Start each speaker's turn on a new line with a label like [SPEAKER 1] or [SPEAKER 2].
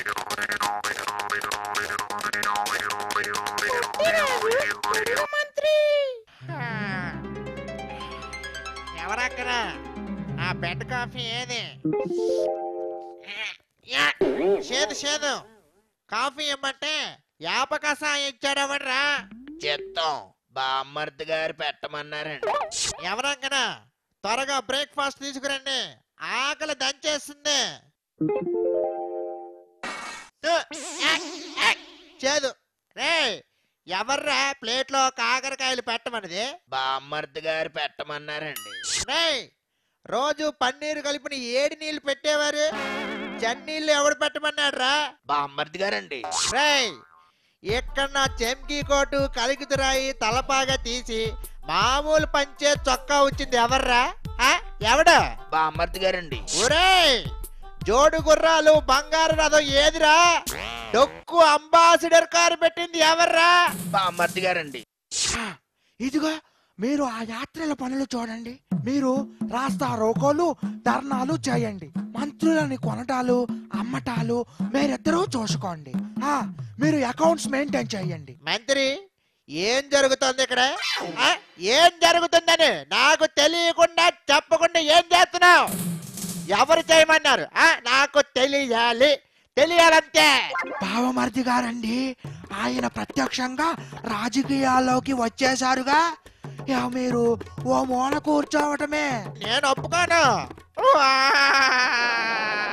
[SPEAKER 1] మంత్రి ఎవరక్కడ ఆ బెడ్ కాఫీ ఏది యా, చేదు చేదు కాఫీ ఇమ్మంటే యాప కషాయం ఇచ్చాడెవడ్రా
[SPEAKER 2] చిత్తం బామ్మర్ది గారు పెట్టమన్నారండి
[SPEAKER 1] ఎవరక్కడ త్వరగా బ్రేక్ఫాస్ట్ తీసుకురండి ఆకలి దంచేస్తుంది దు, యాక్, యాక్, చేదు రే ఎవర్రా ప్లేట్లో కాకరకాయలు పెట్టమన్నది
[SPEAKER 2] బామ్మర్ది గారు పెట్టమన్నారండి
[SPEAKER 1] రేయ్ రోజు పన్నీరు కలిపిన ఏడి నీళ్లు పెట్టేవారు చన్నీళ్ళు ఎవడు పెట్టమన్నాడు రా
[SPEAKER 2] బామ్మర్ది గారండి
[SPEAKER 1] రేయ్ ఇక్కడ నా చెంకి కోటు కలికితురాయి తలపాగా తీసి మామూలు పంచే చొక్కా వచ్చింది ఎవర్రా ఆ? ఎవడు
[SPEAKER 2] బామ్మర్ది గారండి
[SPEAKER 1] ఒరేయ్ జోడు గుర్రాలు బంగారు రథం ఏదిరా డొక్కు అంబాసిడర్ కారు పెట్టింది ఎవర్రా
[SPEAKER 2] బామ్మర్ది గారండి
[SPEAKER 3] ఇదిగో మీరు ఆ యాత్రల పనులు చూడండి మీరు రాస్తా రోకోలు ధర్నాలు చేయండి మంత్రులని కొనటాలు అమ్మటాలు మీరిద్దరూ చూసుకోండి ఆ మీరు అకౌంట్స్ మెయింటైన్ చేయండి
[SPEAKER 1] మంత్రి ఏం జరుగుతుంది ఇక్కడ ఆ? ఏం జరుగుతుందని నాకు తెలియకుండా చెప్పకుండా ఏం చేస్తున్నావు ఎవరు చేయమన్నారు ఆ? నాకు తెలియాలి తెలియాలంతే
[SPEAKER 3] బావమర్ది గారండి ఆయన ప్రత్యక్షంగా రాజకీయాల్లోకి వచ్చేశారుగా ఇక మీరు ఓ మూల కూర్చోవటమే
[SPEAKER 1] నేను ఒప్పుకోను ఆ!